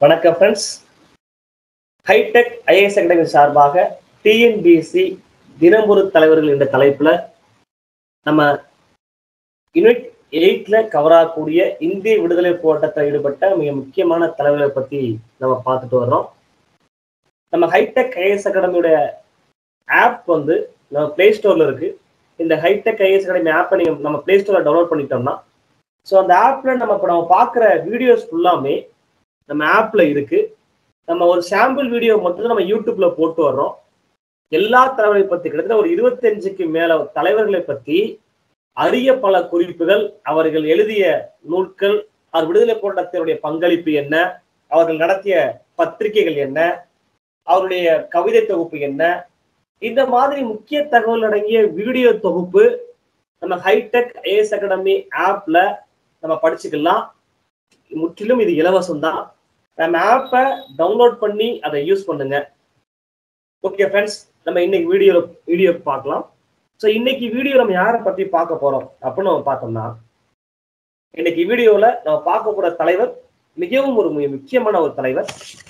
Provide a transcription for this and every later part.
வணக்கம் friends hitech IAS academy சார்பாக TNPSC தினமொரு தலைவர்கள் என்ற தலைப்புல நம்ம யூனிட் எயிட்ல கவர் ஆகக்கூடிய இந்திய விடுதலை போராட்டத்தில் ஈடுபட்ட மிக முக்கியமான தலைவர்களை பத்தி நம்ம பார்த்துட்டு வர்றோம் நம்ம ஹைடெக் ஐஏஎஸ் அகாடமியோட ஆப் வந்து நம்ம பிளே ஸ்டோர்ல இருக்கு இந்த ஹைடெக் ஐஏஎஸ் அகாடமி ஆப்பை நீங்க நம்ம பிளே ஸ்டோர்ல டவுன்லோட் பண்ணிட்டோம்னா ஸோ அந்த ஆப்ல நம்ம இப்போ நம்ம பார்க்குற வீடியோஸ் ஃபுல்லாமே நம்ம ஆப்ல இருக்கு நம்ம ஒரு சாம்பிள் வீடியோ மட்டும் நம்ம யூடியூப்ல போட்டு வர்றோம் எல்லா தலைவர்களை பத்தி கிட்டத்தட்ட ஒரு இருபத்தஞ்சுக்கு மேல தலைவர்களை பத்தி அரிய பல குறிப்புகள் அவர்கள் எழுதிய நூல்கள் அவர் விடுதலை போராட்டத்தினுடைய பங்களிப்பு என்ன அவர்கள் நடத்திய பத்திரிகைகள் என்ன அவருடைய கவிதை தொகுப்பு என்ன இந்த மாதிரி முக்கிய தகவல் அடங்கிய வீடியோ தொகுப்பு நம்ம ஹைடெக் ஏஎஸ் அகாடமி ஆப்ல நம்ம படிச்சுக்கலாம் முற்றிலும் இது இலவசம் தான் நம்ம ஆப்பை டவுன்லோட் பண்ணி அதை யூஸ் பண்ணுங்க ஓகே ஃப்ரெண்ட்ஸ் நம்ம இன்னைக்கு வீடியோ வீடியோ பார்க்கலாம் ஸோ இன்னைக்கு வீடியோ நம்ம யாரை பத்தி பார்க்க போறோம் அப்படின்னு நம்ம பார்த்தோம்னா இன்னைக்கு வீடியோல நம்ம பார்க்க போற தலைவர் மிகவும் ஒரு மிக முக்கியமான ஒரு தலைவர்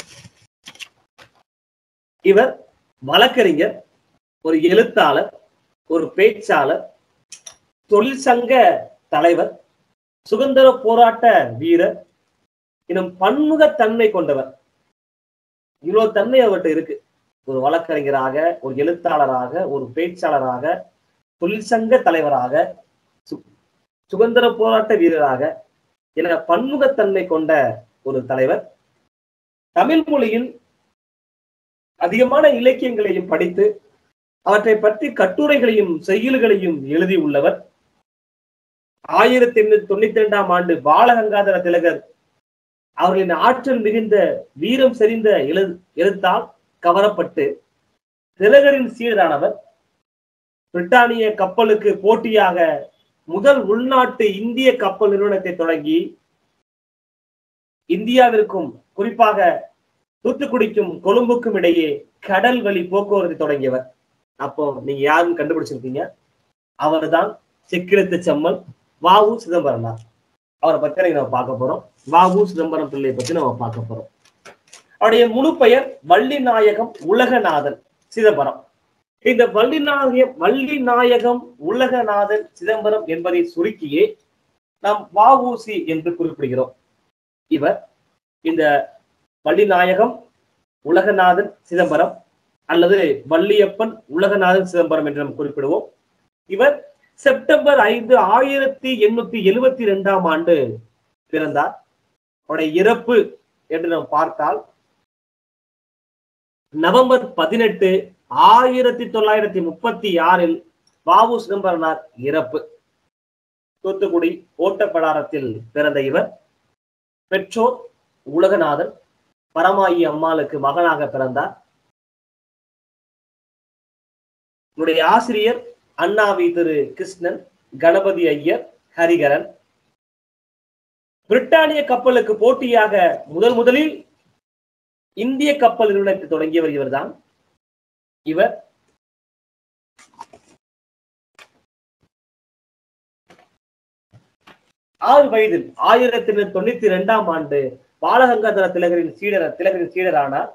இவர் வழக்கறிஞர் ஒரு எழுத்தாளர் ஒரு பேச்சாளர் தொழிற்சங்க தலைவர் சுதந்திர போராட்ட வீரர் இன்னும் பன்முகத்தன்மை கொண்டவர் இவ்வளவு தன்மை அவர்கிட்ட இருக்கு ஒரு வழக்கறிஞராக ஒரு எழுத்தாளராக ஒரு பேச்சாளராக தொழிற்சங்க தலைவராக சுதந்திர போராட்ட வீரராக என பன்முகத்தன்மை கொண்ட ஒரு தலைவர் தமிழ் மொழியில் அதிகமான இலக்கியங்களையும் படித்து அவற்றை பற்றி கட்டுரைகளையும் செய்யுள்களையும் எழுதியுள்ளவர் ஆயிரத்தி எண்ணூத்தி தொண்ணூத்தி ரெண்டாம் ஆண்டு பாலகங்காதர திலகர் அவர்களின் ஆற்றல் மிகுந்த வீரம் செறிந்த எழு எழுத்தால் கவரப்பட்டு திலகரின் சீடரானவர் பிரிட்டானிய கப்பலுக்கு போட்டியாக முதல் உள்நாட்டு இந்திய கப்பல் நிறுவனத்தை தொடங்கி இந்தியாவிற்கும் குறிப்பாக தூத்துக்குடிக்கும் கொழும்புக்கும் இடையே கடல் வழி போக்குவரத்து தொடங்கியவர் அப்போ நீங்க யாரும் கண்டுபிடிச்சிருக்கீங்க அவர் தான் செக்கிழத்து செம்மல் வாவு சிதம்பரம் தான் அவரை பத்தி நம்ம பார்க்க போறோம் வாவு சிதம்பரம் பிள்ளையை பத்தி நம்ம பார்க்க போறோம் அவருடைய முழு பெயர் வள்ளி நாயகம் உலகநாதன் சிதம்பரம் இந்த வள்ளி நாயகம் வள்ளி நாயகம் உலகநாதன் சிதம்பரம் என்பதை சுருக்கியே நாம் வாவூசி என்று குறிப்பிடுகிறோம் இவர் இந்த வள்ளிநாயகம் உலகநாதன் சிதம்பரம் அல்லது வள்ளியப்பன் உலகநாதன் சிதம்பரம் என்று நாம் குறிப்பிடுவோம் இவர் செப்டம்பர் ஐந்து ஆயிரத்தி எண்ணூத்தி எழுபத்தி ரெண்டாம் ஆண்டு பிறந்தார் அவருடைய இறப்பு என்று நாம் பார்த்தால் நவம்பர் பதினெட்டு ஆயிரத்தி தொள்ளாயிரத்தி முப்பத்தி ஆறில் வாவு சிதம்பரனார் இறப்பு தூத்துக்குடி ஓட்டப்படாரத்தில் பிறந்த இவர் பெற்றோர் உலகநாதன் பரமாயி அம்மாளுக்கு மகனாக பிறந்தார் என்னுடைய ஆசிரியர் அண்ணாவி திரு கிருஷ்ணன் கணபதி ஐயர் ஹரிகரன் பிரிட்டானிய கப்பலுக்கு போட்டியாக முதல் முதலில் இந்திய கப்பல் நிறுவனத்தை தொடங்கியவர் இவர்தான் இவர் ஆறு வயதில் ஆயிரத்தி எண்ணூத்தி தொண்ணூத்தி இரண்டாம் ஆண்டு பாலகங்காதர திலகரின் சீடர் திலகரின் சீடரானார்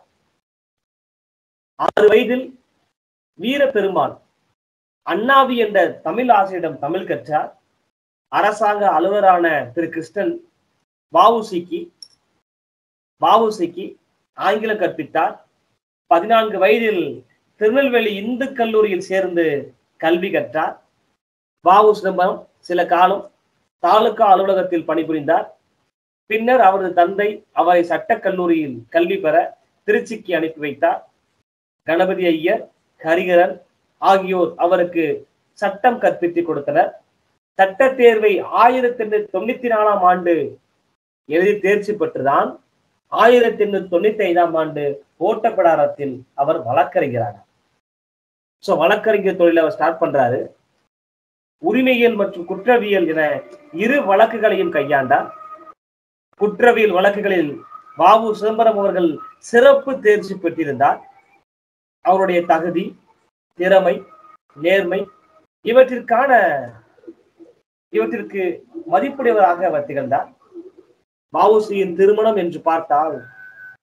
ஆறு வயதில் வீர பெருமாள் அண்ணாவி என்ற தமிழ் ஆசிரியரிடம் தமிழ் கற்றார் அரசாங்க அலுவலரான திரு கிருஷ்ணன் பாவுசிக்கு பாவுசிக்கு ஆங்கிலம் கற்பித்தார் பதினான்கு வயதில் திருநெல்வேலி இந்து கல்லூரியில் சேர்ந்து கல்வி கற்றார் பாவு சிதம்பரம் சில காலம் தாலுகா அலுவலகத்தில் பணிபுரிந்தார் பின்னர் அவரது தந்தை அவரை சட்டக் கல்லூரியில் கல்வி பெற திருச்சிக்கு அனுப்பி வைத்தார் கணபதி ஐயர் ஹரிகரன் ஆகியோர் அவருக்கு சட்டம் கற்பித்துக் கொடுத்தனர் சட்ட தேர்வை ஆயிரத்தி எண்ணூத்தி தொண்ணூத்தி நாலாம் ஆண்டு எழுதி தேர்ச்சி பெற்றுதான் ஆயிரத்தி எண்ணூத்தி தொண்ணூத்தி ஐந்தாம் ஆண்டு ஓட்டப்படாரத்தில் அவர் வழக்கறிஞரானார் சோ வழக்கறிஞர் தொழிலை அவர் ஸ்டார்ட் பண்றாரு உரிமையியல் மற்றும் குற்றவியல் என இரு வழக்குகளையும் கையாண்டார் குற்றவியல் வழக்குகளில் வாவு சிதம்பரம் அவர்கள் சிறப்பு தேர்ச்சி பெற்றிருந்தார் அவருடைய தகுதி திறமை நேர்மை இவற்றிற்கான இவற்றிற்கு மதிப்புடையவராக அவர் திகழ்ந்தார் வஉசியின் திருமணம் என்று பார்த்தால்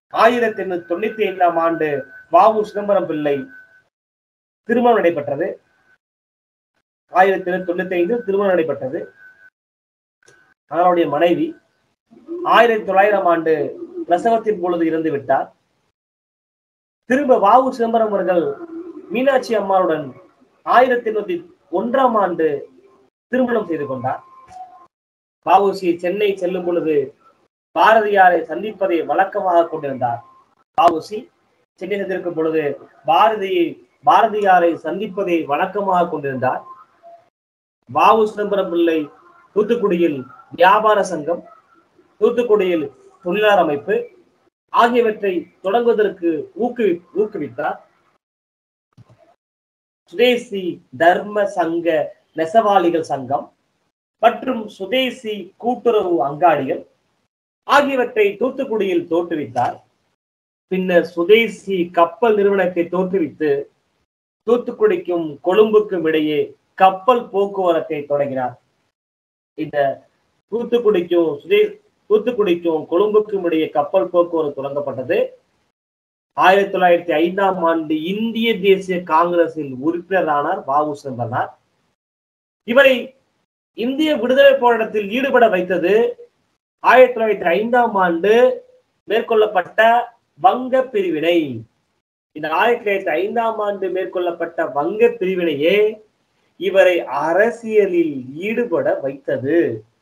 ஆயிரத்தி எண்ணூத்தி தொண்ணூத்தி ஐந்தாம் ஆண்டு வாவு சிதம்பரம் பிள்ளை திருமணம் நடைபெற்றது ஆயிரத்தி எண்ணூத்தி தொண்ணூத்தி ஐந்து திருமணம் நடைபெற்றது அவருடைய மனைவி ஆயிரத்தி தொள்ளாயிரம் ஆண்டு பிரசவத்தின் பொழுது இறந்து விட்டார் திரும்ப வாவு சிதம்பரம் அவர்கள் மீனாட்சி அம்மாளுடன் ஆயிரத்தி எண்ணூத்தி ஒன்றாம் ஆண்டு திருமணம் செய்து கொண்டார் வாவுசி சென்னை செல்லும் பொழுது பாரதியாரை சந்திப்பதை வழக்கமாக கொண்டிருந்தார் வாவுசி சென்னை சென்றிருக்கும் பொழுது பாரதியை பாரதியாரை சந்திப்பதை வழக்கமாக கொண்டிருந்தார் வாவு சிதம்பரம் பிள்ளை தூத்துக்குடியில் வியாபார சங்கம் தூத்துக்குடியில் தொழிலாளர் அமைப்பு ஆகியவற்றை தொடங்குவதற்கு ஊக்குவி ஊக்குவித்தார் சுதேசி தர்ம சங்க நெசவாளிகள் சங்கம் மற்றும் சுதேசி கூட்டுறவு அங்காடிகள் ஆகியவற்றை தூத்துக்குடியில் தோற்றுவித்தார் பின்னர் சுதேசி கப்பல் நிறுவனத்தை தோற்றுவித்து தூத்துக்குடிக்கும் கொழும்புக்கும் இடையே கப்பல் போக்குவரத்தை தொடங்கினார் இந்த தூத்துக்குடிக்கும் சுதே தூத்துக்குடிக்கும் கொழும்புக்கும் இடையே கப்பல் போக்குவரத்து தொடங்கப்பட்டது ஆயிரத்தி தொள்ளாயிரத்தி ஐந்தாம் ஆண்டு இந்திய தேசிய காங்கிரஸில் உறுப்பினரானார் வாவு சிதம்பரனார் இவரை இந்திய விடுதலை போராட்டத்தில் ஈடுபட வைத்தது ஆயிரத்தி தொள்ளாயிரத்தி ஐந்தாம் ஆண்டு மேற்கொள்ளப்பட்ட வங்க பிரிவினை இந்த ஆயிரத்தி தொள்ளாயிரத்தி ஐந்தாம் ஆண்டு மேற்கொள்ளப்பட்ட வங்க பிரிவினையே இவரை அரசியலில் ஈடுபட வைத்தது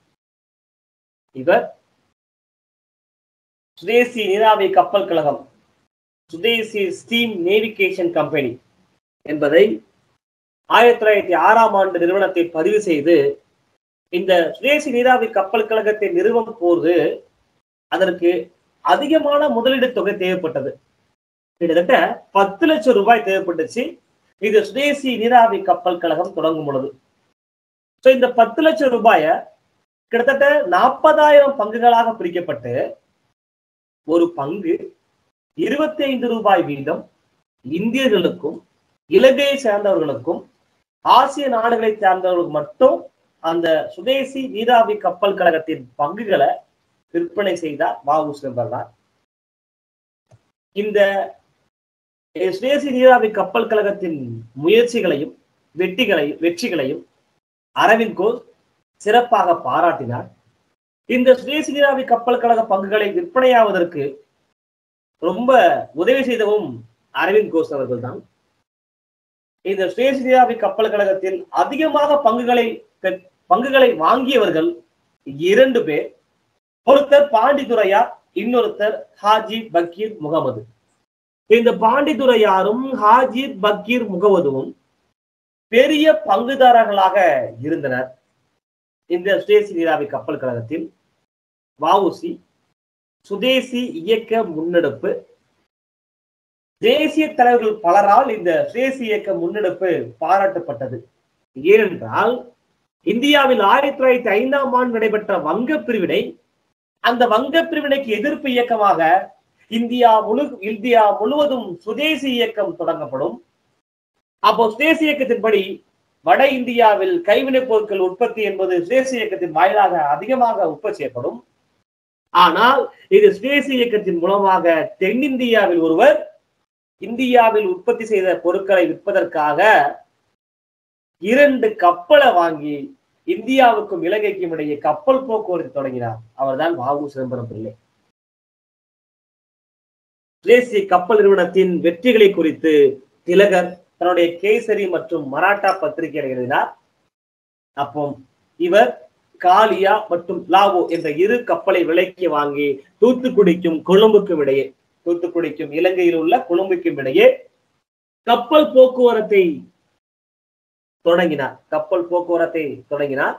இவர் சுதேசி நீராவி கப்பல் கழகம் சுதேசி ஸ்டீம் நேவிகேஷன் கம்பெனி என்பதை ஆயிரத்தி தொள்ளாயிரத்தி ஆறாம் ஆண்டு நிறுவனத்தை பதிவு செய்து இந்த சுதேசி நீராவி கப்பல் கழகத்தை நிறுவும் போது அதற்கு அதிகமான முதலீடு தொகை தேவைப்பட்டது கிட்டத்தட்ட பத்து லட்சம் ரூபாய் தேவைப்பட்டுச்சு இது சுதேசி நீராவி கப்பல் கழகம் தொடங்கும் பொழுது ஸோ இந்த பத்து லட்சம் ரூபாய கிட்டத்தட்ட நாற்பதாயிரம் பங்குகளாக பிரிக்கப்பட்டு ஒரு பங்கு இருபத்தி ஐந்து ரூபாய் வீதம் இந்தியர்களுக்கும் இலங்கையை சேர்ந்தவர்களுக்கும் ஆசிய நாடுகளை சேர்ந்தவர்களுக்கு மட்டும் அந்த சுதேசி நீராவி கப்பல் கழகத்தின் பங்குகளை விற்பனை செய்தார் வாவு சிதம்பரனார் இந்த சுதேசி நீராவி கப்பல் கழகத்தின் முயற்சிகளையும் வெற்றிகளையும் வெற்றிகளையும் அரவிந்த் கோஷ் சிறப்பாக பாராட்டினார் இந்த சுதேசி நீராவி கப்பல் கழக பங்குகளை விற்பனையாவதற்கு ரொம்ப உதவி செய்தவும் அரவிந்த் கோஷ் அவர்கள் தான் இந்த சுதேசி நீராவி கப்பல் கழகத்தில் அதிகமாக பங்குகளை பங்குகளை வாங்கியவர்கள் இரண்டு பேர் ஒருத்தர் பாண்டித்துறையார் இன்னொருத்தர் ஹாஜி பக்கீர் முகமது இந்த பாண்டித்துறையாரும் ஹாஜி பக்கீர் முகமதுவும் பெரிய பங்குதாரர்களாக இருந்தனர் இந்த சுதேசி நீராவி கப்பல் கழகத்தில் வஉசி சுதேசி இயக்க முன்னெடுப்பு தேசிய தலைவர்கள் பலரால் இந்த சுதேசி இயக்க முன்னெடுப்பு பாராட்டப்பட்டது ஏனென்றால் இந்தியாவில் ஆயிரத்தி தொள்ளாயிரத்தி ஐந்தாம் ஆண்டு நடைபெற்ற வங்க பிரிவினை அந்த வங்க பிரிவினைக்கு எதிர்ப்பு இயக்கமாக இந்தியா முழு இந்தியா முழுவதும் சுதேசி இயக்கம் தொடங்கப்படும் அப்போ சுதேசி இயக்கத்தின்படி வட இந்தியாவில் கைவினைப் பொருட்கள் உற்பத்தி என்பது சுதேசி இயக்கத்தின் வாயிலாக அதிகமாக உற்பத்தி செய்யப்படும் ஆனால் இது சுதேசி இயக்கத்தின் மூலமாக தென்னிந்தியாவில் ஒருவர் இந்தியாவில் உற்பத்தி செய்த பொருட்களை விற்பதற்காக இரண்டு கப்பலை வாங்கி இந்தியாவுக்கும் இலங்கைக்கும் இடையே கப்பல் போக்குவரத்து தொடங்கினார் அவர்தான் வாவு சிதம்பரம் பிள்ளை தேசிய கப்பல் நிறுவனத்தின் வெற்றிகளை குறித்து திலகர் தன்னுடைய கேசரி மற்றும் மராட்டா பத்திரிகையில் எழுதினார் அப்போ இவர் காலியா மற்றும் லாவோ என்ற இரு கப்பலை விலைக்கு வாங்கி தூத்துக்குடிக்கும் கொழும்புக்கும் இடையே தூத்துக்குடிக்கும் இலங்கையில் உள்ள கொழும்புக்கும் இடையே கப்பல் போக்குவரத்தை தொடங்கினார் கப்பல் போக்குவரத்தை தொடங்கினார்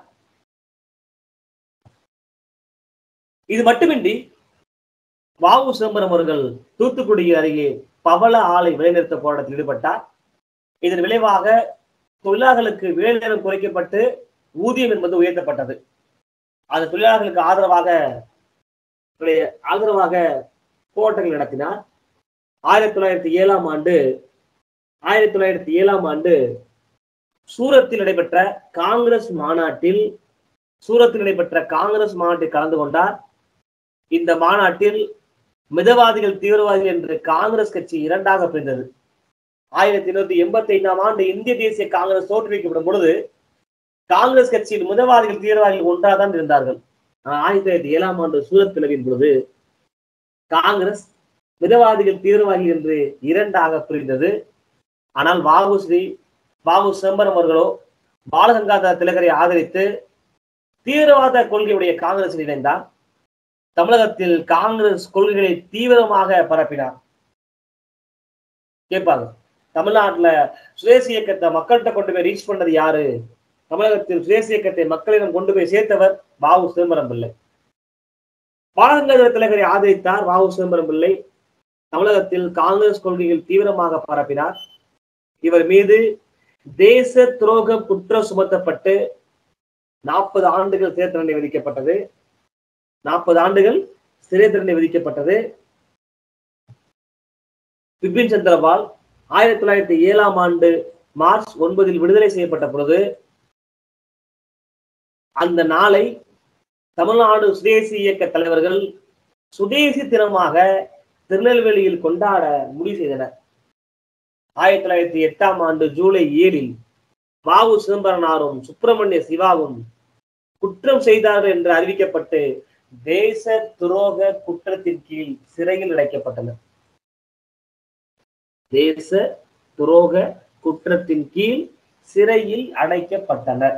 இது மட்டுமின்றி வாவு சிதம்பரம் அவர்கள் தூத்துக்குடி அருகே பவள ஆலை விலைநிறுத்த போராட்டத்தில் ஈடுபட்டார் இதன் விளைவாக தொழிலாளர்களுக்கு வேலை நேரம் குறைக்கப்பட்டு ஊதியம் என்பது உயர்த்தப்பட்டது அந்த தொழிலாளர்களுக்கு ஆதரவாக ஆதரவாக போராட்டங்கள் நடத்தினார் ஆயிரத்தி தொள்ளாயிரத்தி ஏழாம் ஆண்டு ஆயிரத்தி தொள்ளாயிரத்தி ஏழாம் ஆண்டு சூரத்தில் நடைபெற்ற காங்கிரஸ் மாநாட்டில் சூரத்தில் நடைபெற்ற காங்கிரஸ் மாநாட்டில் கலந்து கொண்டார் இந்த மாநாட்டில் மிதவாதிகள் தீவிரவாதிகள் என்று காங்கிரஸ் கட்சி இரண்டாக பிரிந்தது ஆயிரத்தி எண்ணூத்தி எண்பத்தி ஐந்தாம் ஆண்டு இந்திய தேசிய காங்கிரஸ் தோற்றுவிக்கப்படும் பொழுது காங்கிரஸ் கட்சியில் மிதவாதிகள் தீவிரவாதிகள் ஒன்றாதான் இருந்தார்கள் ஆனால் ஆயிரத்தி தொள்ளாயிரத்தி ஏழாம் ஆண்டு சூரத் பிளவின் பொழுது காங்கிரஸ் மிதவாதிகள் தீவிரவாதிகள் என்று இரண்டாக பிரிந்தது ஆனால் வாவு ஸ்ரீ வாவு சிதம்பரம் அவர்களோ பாலகங்காதர திலகரை ஆதரித்து தீவிரவாத கொள்கையுடைய காங்கிரஸில் இணைந்தார் தமிழகத்தில் காங்கிரஸ் கொள்கைகளை தீவிரமாக பரப்பினார் கேட்பாங்க தமிழ்நாட்டுல சுதேசி இயக்கத்தை மக்கள்கிட்ட கொண்டு போய் ரீச் பண்ணது யாரு தமிழகத்தில் சுதேசி இயக்கத்தை மக்களிடம் கொண்டு போய் சேர்த்தவர் வாவு சிதம்பரம் பிள்ளை பாலகங்காதர திலகரை ஆதரித்தார் வாவு சிதம்பரம் பிள்ளை தமிழகத்தில் காங்கிரஸ் கொள்கைகள் தீவிரமாக பரப்பினார் இவர் மீது தேச துரோக குற்றம் சுமத்தப்பட்டு நாற்பது ஆண்டுகள் சிறை தண்டனை விதிக்கப்பட்டது நாற்பது ஆண்டுகள் சிறை தண்டனை விதிக்கப்பட்டது பிபின் சந்திரபால் ஆயிரத்தி தொள்ளாயிரத்தி ஏழாம் ஆண்டு மார்ச் ஒன்பதில் விடுதலை செய்யப்பட்ட பொழுது அந்த நாளை தமிழ்நாடு சுதேசி இயக்க தலைவர்கள் சுதேசி தினமாக திருநெல்வேலியில் கொண்டாட முடிவு செய்தனர் ஆயிரத்தி தொள்ளாயிரத்தி எட்டாம் ஆண்டு ஜூலை ஏழில் வாவு சிதம்பரனாரும் சுப்பிரமணிய சிவாவும் குற்றம் செய்தார்கள் என்று அறிவிக்கப்பட்டு தேச துரோக குற்றத்தின் கீழ் சிறையில் அடைக்கப்பட்டனர் தேச துரோக குற்றத்தின் கீழ் சிறையில் அடைக்கப்பட்டனர்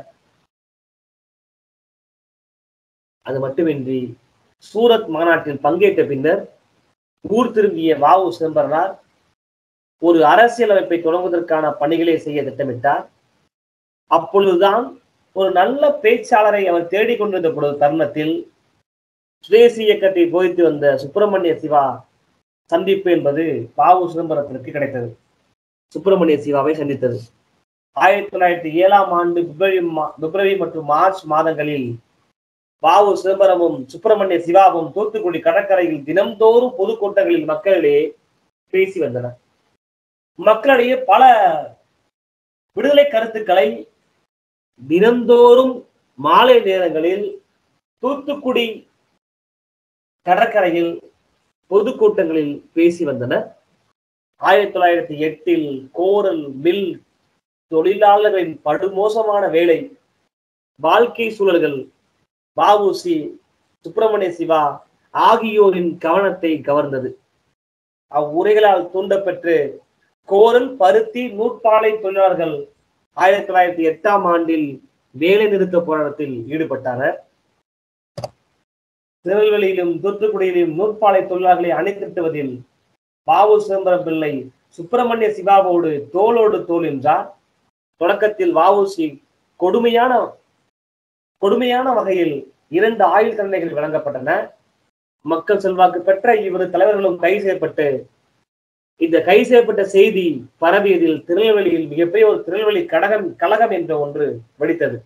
அது மட்டுமின்றி சூரத் மாநாட்டில் பங்கேற்ற பின்னர் ஊர் திரும்பிய வாவு சிதம்பரனார் ஒரு அரசியல் அமைப்பை தொடங்குவதற்கான பணிகளை செய்ய திட்டமிட்டார் அப்பொழுதுதான் ஒரு நல்ல பேச்சாளரை அவர் தேடிக்கொண்டிருந்த பொழுது தருணத்தில் சுதேசி இயக்கத்தை போதித்து வந்த சுப்பிரமணிய சிவா சந்திப்பு என்பது பாவு சிதம்பரத்திற்கு கிடைத்தது சுப்பிரமணிய சிவாவை சந்தித்தது ஆயிரத்தி தொள்ளாயிரத்தி ஏழாம் ஆண்டு பிப்ரவரி மா- பிப்ரவரி மற்றும் மார்ச் மாதங்களில் வாவு சிதம்பரமும் சுப்பிரமணிய சிவாவும் தூத்துக்குடி கடற்கரையில் தினம்தோறும் பொதுக்கூட்டங்களில் மக்களிடையே பேசி வந்தனர் மக்களிடையே பல விடுதலை கருத்துக்களை தினந்தோறும் மாலை நேரங்களில் தூத்துக்குடி கடற்கரையில் பொதுக்கூட்டங்களில் பேசி வந்தனர் ஆயிரத்தி தொள்ளாயிரத்தி எட்டில் கோரல் மில் தொழிலாளர்களின் படுமோசமான வேலை வாழ்க்கை சூழல்கள் வஉசி சுப்பிரமணிய சிவா ஆகியோரின் கவனத்தை கவர்ந்தது அவ்வுரைகளால் தூண்டப்பெற்று கோரல் பருத்தி நூற்பாலை தொழிலாளர்கள் ஆயிரத்தி தொள்ளாயிரத்தி எட்டாம் ஆண்டில் வேலை நிறுத்த போராட்டத்தில் ஈடுபட்டனர் திருநெல்வேலியிலும் தூத்துக்குடியிலும் நூற்பாலை தொழிலாளர்களை அணிதிரட்டுவதில் பாவு சிதம்பரம் பிள்ளை சுப்பிரமணிய சிவாவோடு தோளோடு தோல் என்றார் தொடக்கத்தில் வஉசி கொடுமையான கொடுமையான வகையில் இரண்டு ஆயுள் தண்டனைகள் வழங்கப்பட்டன மக்கள் செல்வாக்கு பெற்ற இவரு தலைவர்களும் கைது செய்யப்பட்டு இந்த கைது செய்யப்பட்ட செய்தி பரவியதில் திருநெல்வேலியில் மிகப்பெரிய ஒரு திருநெல்வேலி கடகம் கழகம் என்ற ஒன்று வெடித்தது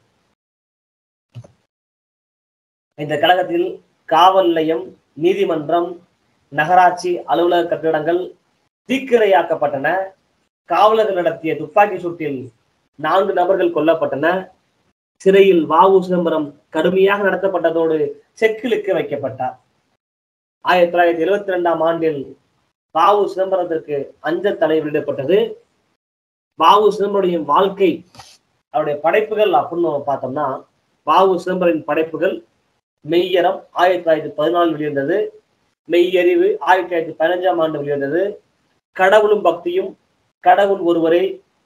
இந்த கழகத்தில் காவல் நிலையம் நீதிமன்றம் நகராட்சி அலுவலக கட்டிடங்கள் தீக்கிரையாக்கப்பட்டன காவலர்கள் நடத்திய துப்பாக்கி சூட்டில் நான்கு நபர்கள் கொல்லப்பட்டன சிறையில் வாவு சிதம்பரம் கடுமையாக நடத்தப்பட்டதோடு செக்கிலுக்கு வைக்கப்பட்டார் ஆயிரத்தி தொள்ளாயிரத்தி எழுவத்தி ரெண்டாம் ஆண்டில் வாவு சிதம்பரத்திற்கு அஞ்சல் தலை வெளியிடப்பட்டது வாவு சிதம்பரம் வாழ்க்கை அவருடைய படைப்புகள் அப்படின்னு நம்ம பார்த்தோம்னா வாவு சிதம்பரின் படைப்புகள் மெய்யரம் ஆயிரத்தி தொள்ளாயிரத்தி பதினாலு வெளிவந்தது மெய்யறிவு ஆயிரத்தி தொள்ளாயிரத்தி பதினஞ்சாம் ஆண்டு வெளிவந்தது கடவுளும் பக்தியும் கடவுள் ஒருவரே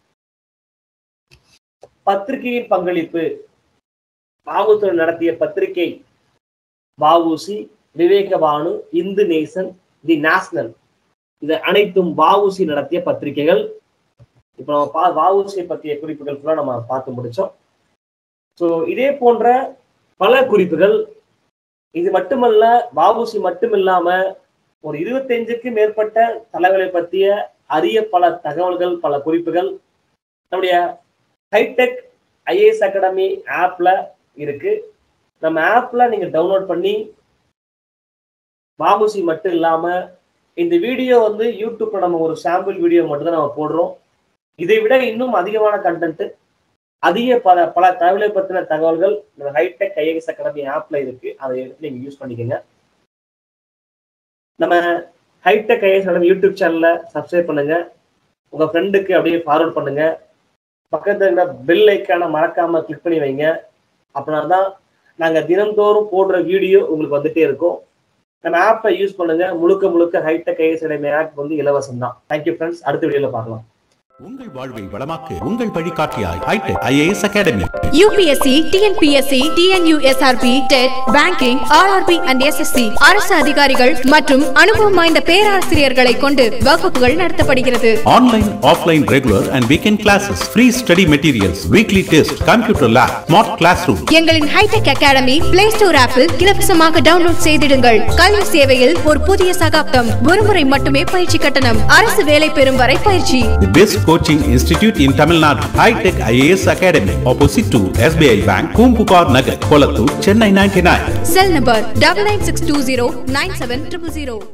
பத்திரிகையின் பங்களிப்பு பாவுத்துறை நடத்திய பத்திரிகை வஉசி விவேகபானு இந்து நேசன் தி நேஷனல் இது அனைத்தும் வஉசி நடத்திய பத்திரிகைகள் இப்போ நம்ம பா வஉசியை பற்றிய குறிப்புகள் ஃபுல்லாக நம்ம பார்த்து முடிச்சோம் ஸோ இதே போன்ற பல குறிப்புகள் இது மட்டுமல்ல வஉசி மட்டும் இல்லாம ஒரு இருபத்தஞ்சுக்கு மேற்பட்ட தலைவர்களை பற்றிய அரிய பல தகவல்கள் பல குறிப்புகள் நம்முடைய ஹைடெக் ஐஏஎஸ் அகாடமி ஆப்ல இருக்கு நம்ம ஆப்ல நீங்க டவுன்லோட் பண்ணி பாபுசி மட்டும் இல்லாம இந்த வீடியோ வந்து யூடியூப்ல நம்ம ஒரு சாம்பிள் வீடியோ மட்டும் தான் நம்ம போடுறோம் இதை விட இன்னும் அதிகமான கண்டென்ட் அதிக பல பல தகவலை பத்தின தகவல்கள் நம்ம ஹைடெக் ஐஏஎஸ் அகாடமி ஆப்ல இருக்கு அதை எடுத்து நீங்க யூஸ் பண்ணிக்கோங்க நம்ம ஹைடெக் ஐஏஎஸ் அகாடமி யூடியூப் சேனலை சப்ஸ்கிரைப் பண்ணுங்க உங்க ஃப்ரெண்டுக்கு அப்படியே ஃபார்வர்ட் பண்ணுங்க பக்கத்துல இருக்கிற பெல் ஐக்கான மறக்காம கிளிக் பண்ணி வைங்க அப்படின்னா தான் நாங்க தினம்தோறும் போடுற வீடியோ உங்களுக்கு வந்துட்டே இருக்கும் நம்ம ஆப்பை யூஸ் பண்ணுங்க முழுக்க முழுக்க ஹைடெக் ஐஎஸ் அகாடமி ஆப் வந்து இலவசம் தான் தேங்க்யூ ஃப்ரெண்ட்ஸ் அடுத்த வீடியோல பார்க்கலாம் உங்கள் வாழ்வை வளமாக்க உங்கள் வழிகாட்டியாய் hitech IAS academy UPSC TNPSC TNUSRB TET banking RRB and SSC அரசு அதிகாரிகள் மற்றும் அனுபவம் வாய்ந்த பேராசிரியர்களை கொண்டு வகுப்புகள் நடத்தப்படுகிறது online offline regular and weekend classes free study materials weekly test computer lab smart class room எங்களின் ஹைடெக் அகாடமி பிளே ஸ்டோர் ஆப்பில் இலவசமாக டவுன்லோட் செய்திடுங்கள் கல்வி சேவையில் ஒரு புதிய சகாப்தம் ஒருமுறை மட்டுமே பயிற்சி கட்டணம் அரசு வேலை பெறும் வரை பயிற்சி The best coaching institute in Tamil Nadu, High Tech IAS Academy, opposite to SBI Bank, Kumpupar Nagar, Kolattur, Chennai 99. Cell number double nine six two zero nine seven triple zero